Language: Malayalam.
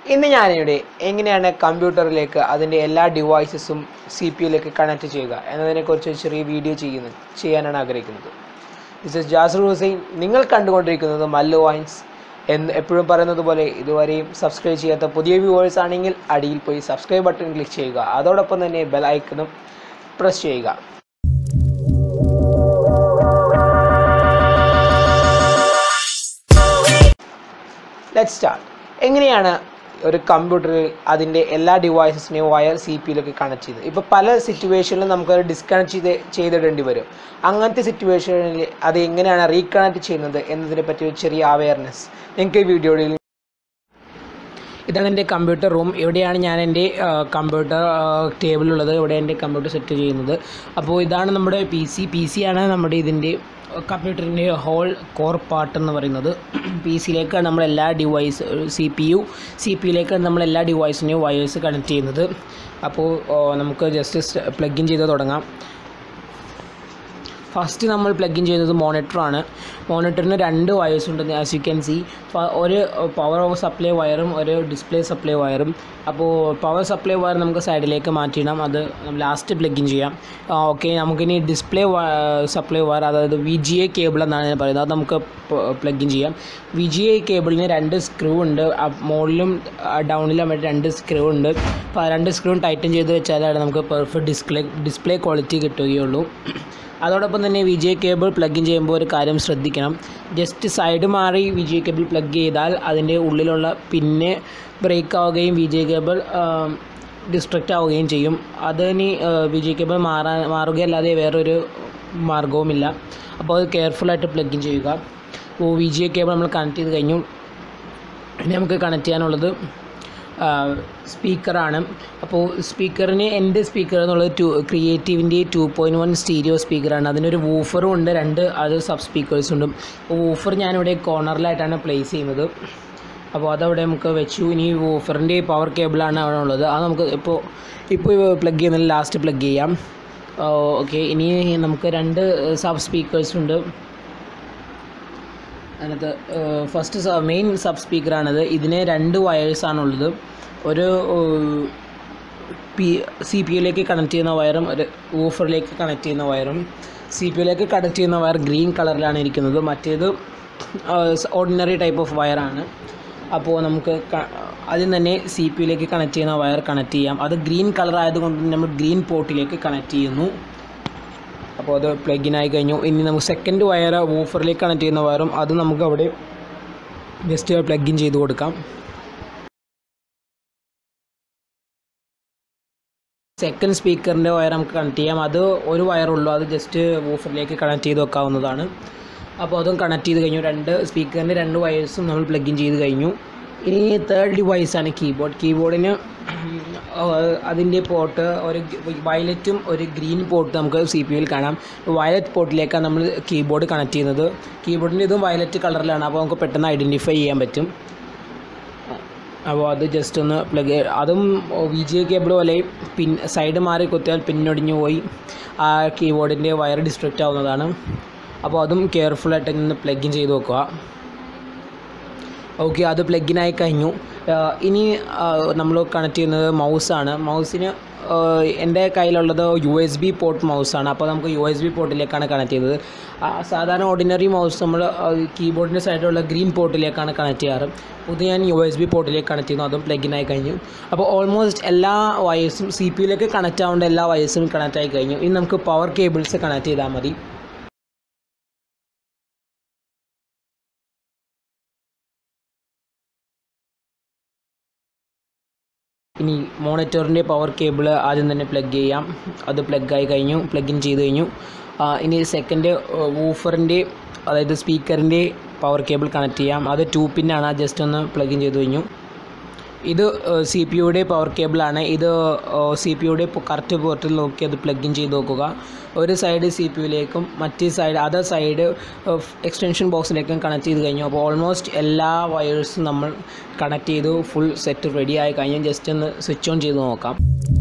ഇന്ന് ഞാനിവിടെ എങ്ങനെയാണ് കമ്പ്യൂട്ടറിലേക്ക് അതിൻ്റെ എല്ലാ ഡിവൈസസും സി പി യുയിലേക്ക് കണക്ട് ചെയ്യുക എന്നതിനെക്കുറിച്ച് ഒരു ചെറിയ വീഡിയോ ചെയ്യുന്നു ചെയ്യാനാണ് ആഗ്രഹിക്കുന്നത് ദിസ് ഇസ് ജാസർ ഹുസൈൻ നിങ്ങൾ കണ്ടുകൊണ്ടിരിക്കുന്നത് മല്ലു വൈൻസ് എന്ന് എപ്പോഴും പറയുന്നത് പോലെ ഇതുവരെയും സബ്സ്ക്രൈബ് ചെയ്യാത്ത പുതിയ വ്യൂവേഴ്സ് ആണെങ്കിൽ അടിയിൽ പോയി സബ്സ്ക്രൈബ് ബട്ടൺ ക്ലിക്ക് ചെയ്യുക അതോടൊപ്പം തന്നെ ബെൽ ഐക്കണും പ്രസ് ചെയ്യുക ലെറ്റ് സ്റ്റാർട്ട് എങ്ങനെയാണ് ഒരു കമ്പ്യൂട്ടറിൽ അതിൻ്റെ എല്ലാ ഡിവൈസസിനെയും വയർ സി പിയിലേക്ക് കണക്ട് ചെയ്ത് ഇപ്പോൾ പല സിറ്റുവേഷനിലും നമുക്കത് ഡിസ്കണക്ട് ചെയ്ത് ചെയ്തിടേണ്ടി വരും അങ്ങനത്തെ സിറ്റുവേഷനിൽ അത് എങ്ങനെയാണ് റീകണക്ട് ചെയ്യുന്നത് എന്നതിനെ പറ്റി ഒരു ചെറിയ അവയർനെസ് നിങ്ങൾക്ക് ഈ വീഡിയോയിൽ ഇതാണ് എൻ്റെ കമ്പ്യൂട്ടർ റൂം ഇവിടെയാണ് ഞാൻ എൻ്റെ കമ്പ്യൂട്ടർ ടേബിളുള്ളത് ഇവിടെ എൻ്റെ കമ്പ്യൂട്ടർ സെറ്റ് ചെയ്യുന്നത് അപ്പോൾ ഇതാണ് നമ്മുടെ പി സി പി സി ആണ് നമ്മുടെ ഇതിൻ്റെ കമ്പ്യൂട്ടറിൻ്റെ ഹോൾ കോർ പാർട്ട് എന്ന് പറയുന്നത് പി സിയിലേക്കാണ് നമ്മൾ എല്ലാ device C P U C P യുയിലേക്കാണ് നമ്മൾ എല്ലാ ഡിവൈസിനെയും വയേഴ്സ് കണക്ട് ചെയ്യുന്നത് അപ്പോൾ നമുക്ക് ജസ്റ്റ് പ്ലഗ് ഇൻ ചെയ്ത് തുടങ്ങാം ഫസ്റ്റ് നമ്മൾ പ്ലഗ് ഇൻ ചെയ്യുന്നത് മോണിറ്ററാണ് മോണിറ്ററിന് രണ്ട് വയേഴ്സ് ഉണ്ട് ആസ് യു ക്യാൻ സി ഒരു പവർ ഓഫ് സപ്ലൈ വയറും ഒരു ഡിസ്പ്ലേ സപ്ലൈ വയറും അപ്പോൾ പവർ സപ്ലൈ വയർ നമുക്ക് സൈഡിലേക്ക് മാറ്റിയിടാം അത് ലാസ്റ്റ് പ്ലഗ് ഇൻ ചെയ്യാം ഓക്കെ നമുക്കിനി ഡിസ്പ്ലേ സപ്ലൈ വയർ അതായത് വി ജി എ കേബിൾ എന്നാണ് ഞാൻ പറയുന്നത് അത് നമുക്ക് പ്ലഗ് ഇൻ ചെയ്യാം വി ജി എ കേബിളിന് രണ്ട് സ്ക്രൂ ഉണ്ട് മുകളിലും ഡൗണിലും ആയിട്ട് രണ്ട് സ്ക്രൂ ഉണ്ട് അപ്പോൾ ആ രണ്ട് സ്ക്രൂ ടൈറ്റൻ ചെയ്ത് വെച്ചാലാണ് നമുക്ക് പെർഫെക്റ്റ് ഡിസ്പ്ലേ ഡിസ്പ്ലേ ക്വാളിറ്റി കിട്ടുകയുള്ളൂ അതോടൊപ്പം തന്നെ V G cable plug in ചെയ്യുമ്പോൾ ഒരു കാര്യം ശ്രദ്ധിക്കണം ജസ്റ്റ് സൈഡ് മാറി വി ജി കേബിൾ പ്ലഗ് ചെയ്താൽ അതിൻ്റെ ഉള്ളിലുള്ള പിന്നെ ബ്രേക്ക് ആവുകയും വി ജി കേബിൾ ഡിസ്ട്രക്റ്റ് ആവുകയും ചെയ്യും അതിനി വി ജി കേബിൾ മാറാൻ മാറുകയല്ലാതെ വേറൊരു മാർഗവുമില്ല അപ്പോൾ അത് കെയർഫുള്ളായിട്ട് പ്ലഗ് ഇൻ ചെയ്യുക അപ്പോൾ വി ജി കേബിൾ നമ്മൾ കണക്ട് ചെയ്ത് കഴിഞ്ഞു ഇനി നമുക്ക് കണക്ട് ചെയ്യാനുള്ളത് സ്പീക്കറാണ് അപ്പോൾ സ്പീക്കറിന് എൻ്റെ സ്പീക്കർ എന്നുള്ളത് ടു ക്രിയേറ്റീവിൻ്റെ ടു പോയിൻറ്റ് വൺ സ്റ്റീരിയോ സ്പീക്കറാണ് അതിനൊരു വൂഫറും ഉണ്ട് രണ്ട് അത് സബ് സ്പീക്കേഴ്സും ഉണ്ട് അപ്പോൾ വൂഫർ ഞാനിവിടെ കോർണറിലായിട്ടാണ് പ്ലേസ് ചെയ്യുന്നത് അപ്പോൾ അതവിടെ നമുക്ക് വെച്ചു ഇനി വൂഫറിൻ്റെ പവർ കേബിളാണ് അവിടെ ഉള്ളത് അത് നമുക്ക് ഇപ്പോൾ ഇപ്പോൾ പ്ലഗ് ചെയ്യുന്നതിൽ ലാസ്റ്റ് പ്ലഗ് ചെയ്യാം ഓക്കെ ഇനി നമുക്ക് രണ്ട് സബ് സ്പീക്കേഴ്സ് ഉണ്ട് അതിനകത്ത് ഫസ്റ്റ് മെയിൻ സബ് സ്പീക്കറാണിത് ഇതിന് രണ്ട് വയേഴ്സാണുള്ളത് ഒരു പി സി പി യുയിലേക്ക് കണക്ട് ചെയ്യുന്ന വയറും ഒരു ഊഫറിലേക്ക് കണക്ട് ചെയ്യുന്ന വയറും സി പി യുയിലേക്ക് കണക്ട് ചെയ്യുന്ന വയർ ഗ്രീൻ കളറിലാണ് ഇരിക്കുന്നത് മറ്റേത് ഓർഡിനറി ടൈപ്പ് ഓഫ് വയറാണ് അപ്പോൾ നമുക്ക് ആദ്യം തന്നെ സി പി യുയിലേക്ക് കണക്ട് ചെയ്യുന്ന വയർ കണക്ട് ചെയ്യാം അത് ഗ്രീൻ കളർ ആയതുകൊണ്ട് നമ്മൾ ഗ്രീൻ പോർട്ടിലേക്ക് കണക്ട് ചെയ്യുന്നു അപ്പോൾ അത് പ്ലഗ് ഇൻ ആയി കഴിഞ്ഞു ഇനി നമുക്ക് സെക്കൻഡ് വയർ വൂഫറിലേക്ക് കണക്ട് ചെയ്യുന്ന വയറും അത് നമുക്ക് അവിടെ ജസ്റ്റ് പ്ലഗ് ഇൻ ചെയ്ത് കൊടുക്കാം സെക്കൻഡ് സ്പീക്കറിൻ്റെ വയർ നമുക്ക് കണക്ട് ചെയ്യാം അത് ഒരു വയറുള്ളൂ അത് ജസ്റ്റ് വൂഫറിലേക്ക് കണക്ട് ചെയ്ത് വെക്കാവുന്നതാണ് അപ്പോൾ അതും കണക്ട് ചെയ്ത് കഴിഞ്ഞു രണ്ട് സ്പീക്കറിൻ്റെ രണ്ട് വയേഴ്സും നമ്മൾ പ്ലഗ് ഇൻ ചെയ്ത് കഴിഞ്ഞു ഇനി തേർഡ് ഡിവൈസാണ് കീബോർഡ് കീബോർഡിന് അതിൻ്റെ പോർട്ട് ഒരു വയലറ്റും ഒരു ഗ്രീൻ പോർട്ട് നമുക്ക് സി പി യുയിൽ കാണാം വയലറ്റ് പോർട്ടിലേക്കാണ് നമ്മൾ കീബോർഡ് കണക്ട് ചെയ്യുന്നത് കീബോർഡിൻ്റെ ഇതും വയലറ്റ് കളറിലാണ് അപ്പോൾ നമുക്ക് പെട്ടെന്ന് ഐഡൻറ്റിഫൈ ചെയ്യാൻ പറ്റും അപ്പോൾ അത് ജസ്റ്റ് ഒന്ന് പ്ലഗ് അതും വി ജി കേബിൾ പോലെ പിൻ സൈഡ് മാറി കുത്തിയാൽ പിന്നൊടിഞ്ഞു പോയി ആ കീബോർഡിൻ്റെ വയർ ഡിസ്ട്രക്റ്റ് ആവുന്നതാണ് അപ്പോൾ അതും കെയർഫുള്ളായിട്ട് ഇന്ന് പ്ലഗ് ഇൻ ചെയ്ത് വെക്കുക ഓക്കെ അത് പ്ലഗ് ഇൻ ആയി കഴിഞ്ഞു ഇനി നമ്മൾ കണക്ട് ചെയ്യുന്നത് മൗസാണ് മൗസിന് എൻ്റെ കയ്യിലുള്ളത് യു എസ് ബി പോർട്ട് മൗസാണ് അപ്പോൾ നമുക്ക് യു എസ് ബി പോർട്ടിലേക്കാണ് കണക്ട് ചെയ്തത് സാധാരണ ഓർഡിനറി മൗസ് നമ്മൾ കീബോർഡിൻ്റെ സൈഡിലുള്ള ഗ്രീൻ പോർട്ടിലേക്കാണ് കണക്ട് ചെയ്യാറ് ഇത് ഞാൻ യു എസ് ബി പോർട്ടിലേക്ക് കണക്ട് ചെയ്യുന്നു അതും പ്ലഗ് ഇൻ ആയി കഴിഞ്ഞു അപ്പോൾ ഓൾമോസ്റ്റ് എല്ലാ വയേഴ്സും സി പി യുയിലേക്ക് കണക്ട് ആവേണ്ട എല്ലാ വയേഴ്സും കണക്ട് ആയി കഴിഞ്ഞു ഇനി നമുക്ക് പവർ കേബിൾസ് കണക്ട് ചെയ്താൽ മതി ഇനി മോണിറ്ററിൻ്റെ പവർ കേബിൾ ആദ്യം തന്നെ പ്ലഗ് ചെയ്യാം അത് പ്ലഗ് ആയി കഴിഞ്ഞു പ്ലഗ് ഇൻ ചെയ്ത് കഴിഞ്ഞു ഇനി സെക്കൻഡ് വൂഫറിൻ്റെ അതായത് സ്പീക്കറിൻ്റെ പവർ കേബിൾ കണക്ട് ചെയ്യാം അത് ടു പിന്നാണ് ജസ്റ്റ് ഒന്ന് പ്ലഗ് ഇൻ ചെയ്ത് കഴിഞ്ഞു ഇത് സി പി യുടെ പവർ കേബിളാണ് ഇത് സി പി യുടെ കറക്റ്റ് പോർട്ടിൽ നോക്കി അത് പ്ലഗ് ഇൻ ചെയ്ത് നോക്കുക ഒരു സൈഡ് സി പി യുയിലേക്കും മറ്റേ സൈഡ് അതർ സൈഡ് എക്സ്റ്റൻഷൻ ബോക്സിലേക്കും കണക്ട് ചെയ്ത് കഴിഞ്ഞു അപ്പോൾ ഓൾമോസ്റ്റ് എല്ലാ വയേഴ്സും നമ്മൾ കണക്ട് ചെയ്തു ഫുൾ സെറ്റ് റെഡി ആയി കഴിഞ്ഞു ജസ്റ്റ് ഒന്ന് സ്വിച്ച് ഓൺ ചെയ്ത് നോക്കാം